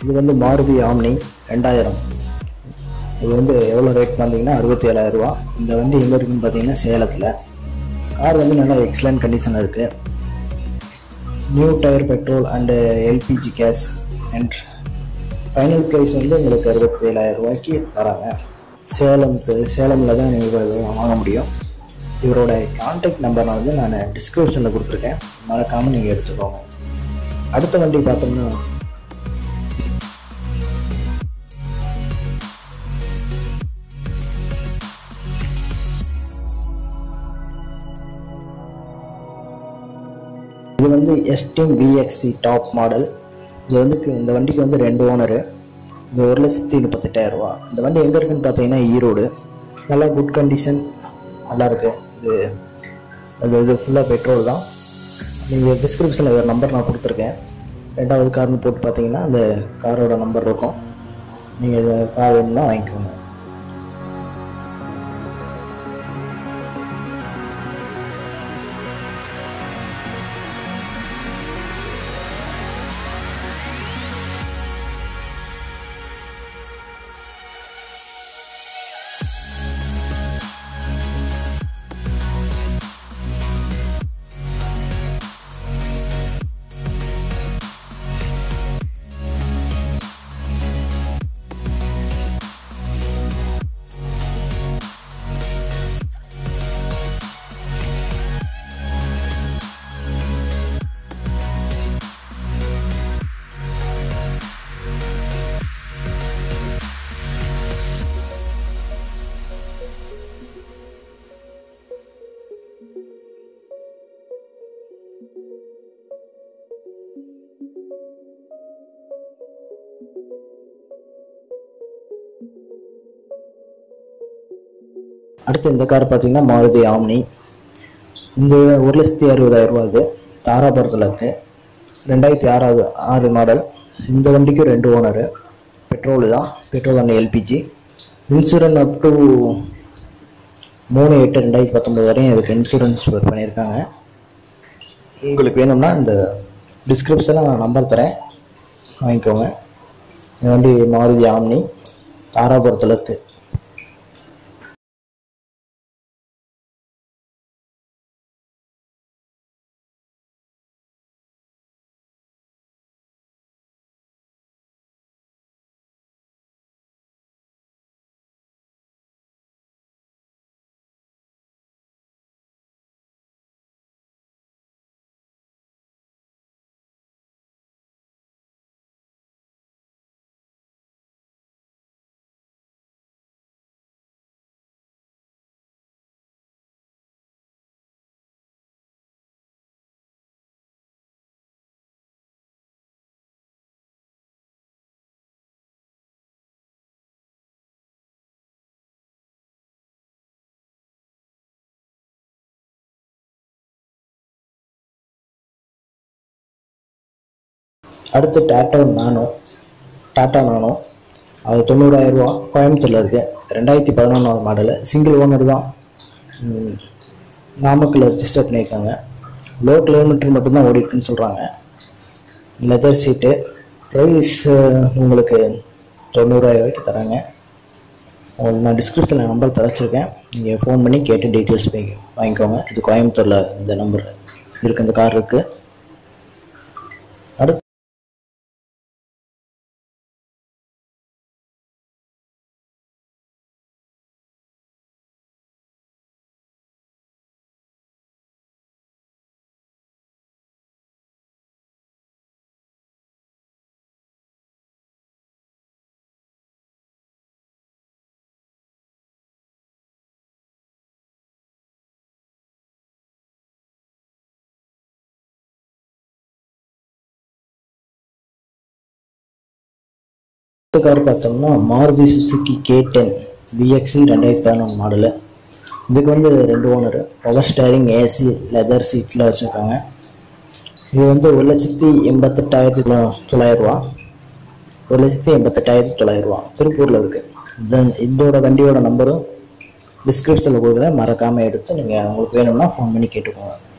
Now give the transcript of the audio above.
இது வந்து மாருதி ஆம்னி ரெண்டாயிரம் இது வந்து எவ்வளோ ரேட் பார்த்தீங்கன்னா அறுபத்தி ஏழாயிரரூவா இந்த வண்டி எங்கே இருக்குன்னு பார்த்தீங்கன்னா சேலத்தில் கார் வந்து நல்லா எக்ஸலண்ட் கண்டிஷனில் இருக்குது new tyre petrol and LPG gas and final price வந்து உங்களுக்கு அறுபத்தி ஏழாயிரம் ரூபாய்க்கு தராங்க சேலம் சேலமில் தான் நீங்கள் வாங்க முடியும் இவரோட கான்டாக்ட் நம்பர் நான் வந்து நான் டிஸ்கிரிப்ஷனில் கொடுத்துருக்கேன் மறக்காமல் நீங்கள் எடுத்துக்கோங்க அடுத்த வண்டி பார்த்தோம்னா இது வந்து எஸ்டிம் விஎக்ஸி டாப் மாடல் இது வந்து கு- இந்த வண்டிக்கு வந்து ரெண்டு ஓனரு இது ஒரு லட்சத்தி முப்பத்தெட்டாயிரம் ரூபா இந்த வண்டி எங்கே இருக்குன்னு பார்த்தீங்கன்னா ஈரோடு நல்லா குட் கண்டிஷன் நல்லா இருக்கு இது அது இது ஃபுல்லாக பெட்ரோல் தான் நீங்கள் டிஸ்கிரிப்ஷனில் ஒரு நம்பர் நான் கொடுத்துருக்கேன் ரெண்டாவது கார்னு போட்டு பார்த்தீங்கன்னா அந்த காரோட நம்பர் இருக்கும் நீங்கள் இதை கார் வேணும்னா வாங்கிக்கோங்க அடுத்து இந்த கார் பார்த்தீங்கன்னா மாருதி ஆம்னி இந்த ஒரு லட்சத்தி அறுபதாயிரம் ரூபா இது தாராபுரத்தில் இருக்கு ரெண்டாயிரத்தி ஆறாவது ஆறு மாடல் இந்த வண்டிக்கும் ரெண்டு ஓனரு பெட்ரோல் தான் petrol and LPG insurance up to மூணு எட்டு ரெண்டாயிரத்தி பத்தொம்பது வரையும் இதுக்கு இன்சூரன்ஸ் பண்ணியிருக்காங்க உங்களுக்கு வேணும்னா இந்த டிஸ்கிரிப்ஷனில் நான் நம்பர் தரேன் வாங்கிக்கோங்க இந்த வண்டி மாருதி ஆம்னி தாராபுரத்தில் இருக்குது அடுத்து டாட்டா நானோ டாட்டா நானோ அது தொண்ணூறாயிரம் ரூபா கோயம்புத்தூரில் இருக்குது ரெண்டாயிரத்தி பதினொன்றாவது மாடலு சிங்கிள் ஓனர் தான் ம், நாமக்கல் ரெஜிஸ்டர் பண்ணியிருக்காங்க லோ கிலோமீட்டர் மட்டும்தான் ஓடிட்டுன்னு சொல்கிறாங்க லெதர் சீட்டு ப்ரைஸ் உங்களுக்கு தொண்ணூறாயிரம் ரூபாய்க்கு தராங்க உங்களுக்கு நான் டிஸ்கிரிப்ஷனில் நம்பர் தரச்சிருக்கேன் நீங்கள் ஃபோன் பண்ணி கேட்டு டீட்டெயில்ஸ் வாங்கிக்கோங்க இது கோயம்புத்தூரில் இந்த நம்பர் இருக்குது இந்த கார் இருக்குது அடுத்து அடுத்த கார் பார்த்தோம்னா Maruti Suzuki K ten VXI ரெண்டாயிரத்தி பதினொன்று மாடலு இதுக்கு வந்து ரெண்டு owner power steering AC leather சீட்ஸில் வச்சுருக்காங்க இது வந்து ஒரு லட்சத்தி எண்பத்தெட்டாயிரத்தி தொள்ள- தொள்ளாயிரம் ரூபா ஒரு லட்சத்தி எண்பத்தெட்டாயிரத்தி தொள்ளாயிரம் ரூபா திருப்பூரில் இருக்குது இதன் இதோட வண்டியோட நம்பரும் டிஸ்கிரிப்ஷனில் கொடுக்குறேன் மறக்காமல் எடுத்து நீங்கள் உங்களுக்கு வேணும்னா ஃபோன் பண்ணி கேட்டுக்கோங்க